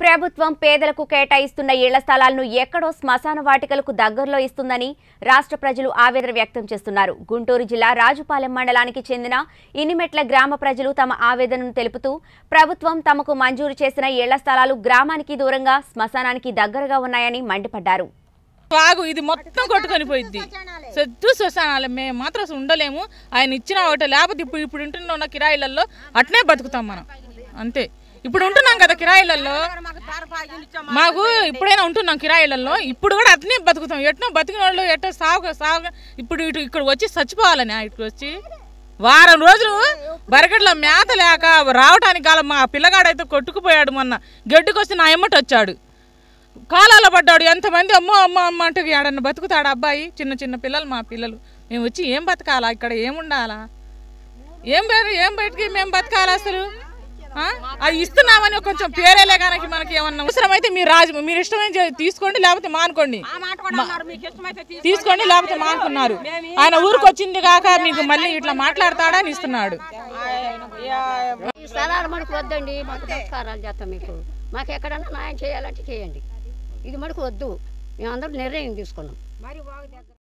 ప్రభుత్వం పేదలకు కేటాయిస్తున్న ఇళ్ల స్థలాలను ఎక్కడో శ్మశాన వాటికలకు దగ్గరలో ఇస్తుందని రాష్ట్ర ప్రజలు ఆవేదన వ్యక్తం చేస్తున్నారు గుంటూరు జిల్లా రాజుపాలెం మండలానికి చెందిన ఇనిమెట్ల గ్రామ ప్రజలు తమ ఆవేదనను తెలుపుతూ ప్రభుత్వం తమకు మంజూరు చేసిన ఇళ్ల స్థలాలు గ్రామానికి దూరంగా శ్మశానానికి దగ్గరగా ఉన్నాయని మండిపడ్డారు వాగు ఇది మొత్తం కొట్టుకొని పోయిద్ది సొద్దు శ్మశానాలు మేము మాత్రం అసలు ఉండలేము ఆయన ఇచ్చిన ఒకటి లేకపోతే ఇప్పుడు ఇప్పుడు ఉంటున్న ఉన్న కిరాయిలలో అట్నే బతుకుతాం మనం అంతే ఇప్పుడు ఉంటున్నాం కదా కిరాయిలలో మాకు ఇప్పుడైనా ఉంటున్నాం కిరాయిలలో ఇప్పుడు కూడా అట్నే బతుకుతాం ఎట్నో బతికిన వాళ్ళు ఎట్టో సాగు సాగు ఇప్పుడు ఇటు ఇక్కడ వచ్చి చచ్చిపోవాలని ఇటు వచ్చి వారం రోజులు బరగడ్ల మేత లేక రావటానికి కాలం మా పిల్లగాడైతే కొట్టుకుపోయాడు మొన్న గడ్డికొచ్చి నా ఎమ్మటి వచ్చాడు కాలాల పడ్డాడు ఎంతమంది అమ్మో అమ్మ అమ్మ అంటే ఆడన్న బతుకుతాడు అబ్బాయి చిన్న చిన్న పిల్లలు మా పిల్లలు మేము వచ్చి ఏం బతకాలా ఇక్కడ ఏముండాలా ఏం పేరు ఏం బయటికి మేము బతకాలా అసలు ఆ? అది ఇస్తున్నామని కొంచెం పేరేలే కనుక మనకి ఏమన్నా అవసరమైతే మీరు రాజు మీరు ఇష్టమైన చే- తీసుకోండి లేకపోతే మానుకోండి తీసుకోండి లేకపోతే మానుకున్నారు ఆయన ఊరికి వచ్చింది కాక మీకు మళ్ళీ ఇట్లా మాట్లాడతాడా అని ఇస్తున్నాడు ఈ స్థలాలు మనకు వద్దండి మాకు నమస్కారాలు చేస్తాం మీకు మాకు ఎక్కడన్నా న్యాయం చేయాలంటే చేయండి ఇది మనకు వద్దు మేమందరం నిర్ణయం తీసుకున్నాం